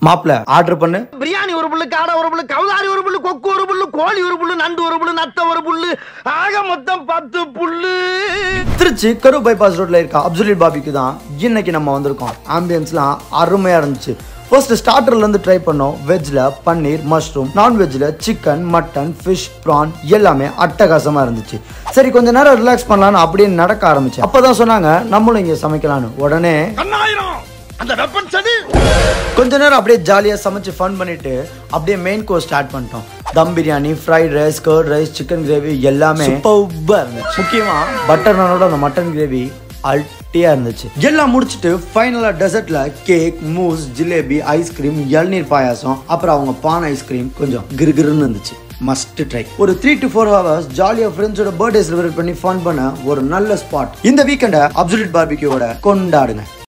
மாப்பிள்ள ஆர்டர் பண்ணு பிரியாணி ஒரு புல்லு காடை ஒரு புல்லு கவுதாரி ஒரு புல்லு கொக்கு ஒரு புல்லு கோழி ஒரு புல்லு நண்டு ஒரு புல்லு நத்த ஒரு புல்லு ஆக மொத்தம் பத்து புல்லு திருச்சி கரு பைபாஸ் ரோட்ல இருக்க அப்சுலிட் பாபிக்கு தான் இன்னைக்கு நம்ம வந்திருக்கோம் ஆம்பியன்ஸ்லாம் அருமையா இருந்துச்சு ஃபர்ஸ்ட் ஸ்டார்டர்ல இருந்து ட்ரை பண்ணோம் வெஜ்ல பன்னீர் மஷ்ரூம் நான்வெஜ்ல சிக்கன் மட்டன் ஃபிஷ் ப்ரான் எல்லாமே அட்டகாசமா இருந்துச்சு சரி கொஞ்ச நேரம் ரிலாக்ஸ் பண்ணலாம்னு அப்படியே நடக்க ஆரம்பிச்சேன் அப்பதான் சொன்னாங்க நம்மளும் இங்க சமைக்கலாம்னு உடனே கண்ணாயிரம் அந்த வெப்பன் சதி கொஞ்ச நேரம் அப்படியே ஜாலியாக சமைச்சு ஃபன் பண்ணிட்டு அப்படியே மெயின் கோர்ஸ் ஸ்டார்ட் பண்ணிட்டோம் dum biryani fried rice curd rice chicken gravy எல்லாமே சூப்பராக இருந்துச்சு முக்கியமாக பட்டர் நானோட அந்த மட்டன் கிரேவி அல்ட்டியா இருந்துச்சு எல்லாம் முடிச்சுட்டு ஃபைனலாக டெசர்ட்ல கேக் மூஸ் ஜிலேபி ஐஸ்கிரீம் இளநீர் பாயாசம் அப்புறம் அவங்க பான் ஐஸ்கிரீம் கொஞ்சம் கிருகிருன்னு இருந்துச்சு மஸ்ட் ட்ரை ஒரு த்ரீ டு ஃபோர் ஹவர்ஸ் ஜாலியாக ஃப்ரெண்ட்ஸோட பர்த்டே செலிப்ரேட் பண்ணி ஃபன் பண்ண ஒரு நல்ல ஸ்பாட் இந்த வீக்கெண்டை அப்சுலிட் பார்பிக்யூவோட கொண்டாடுங்க